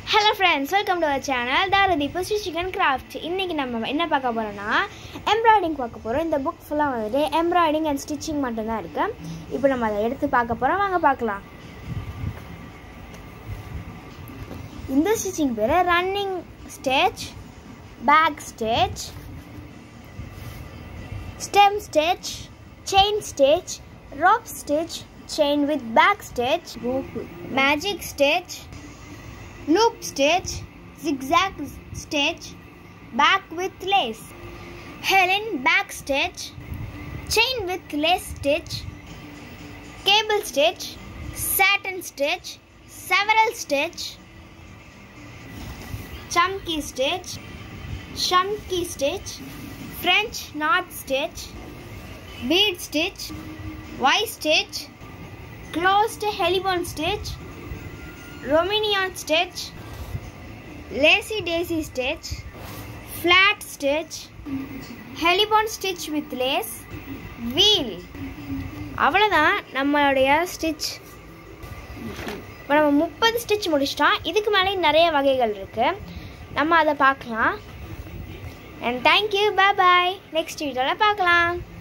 Hello friends welcome to our channel தாரதி புஸ்டி chicken craft இன்றைக்கி நம்ம என்ன பார்க்க போகிறோன்னா எம்ப்ராய்டிங் பார்க்க போகிறோம் இந்த புக் ஃபுல்லாக வந்துட்டு எம்ப்ராய்டிங் அண்ட் ஸ்டிச்சிங் மட்டும்தான் இருக்குது இப்போ நம்ம அதை எடுத்து பார்க்க போகிறோம் வாங்க பார்க்கலாம் இந்த ஸ்டிச்சிங் பேர் running stage back stage stem stage chain stage rope stage chain with back stage magic stage loop stitch, zigzag stitch, back with lace, Helen back stitch, chain with lace stitch, cable stitch, satin stitch, several stitch, chunky stitch, chunky stitch, French knot stitch, bead stitch, Y stitch, closed helibon stitch, Romanian stitch, lacy daisy stitch, flat stitch, helibon stitch with lace, wheel. அவ்வளோதான் நம்மளுடைய stitch இப்போ நம்ம முப்பது stitch முடிச்சிட்டோம் இதுக்கு மேலே நிறைய வகைகள் இருக்குது நம்ம அதை பார்க்கலாம் and thank you bye bye next வீடியோவில் பார்க்கலாம்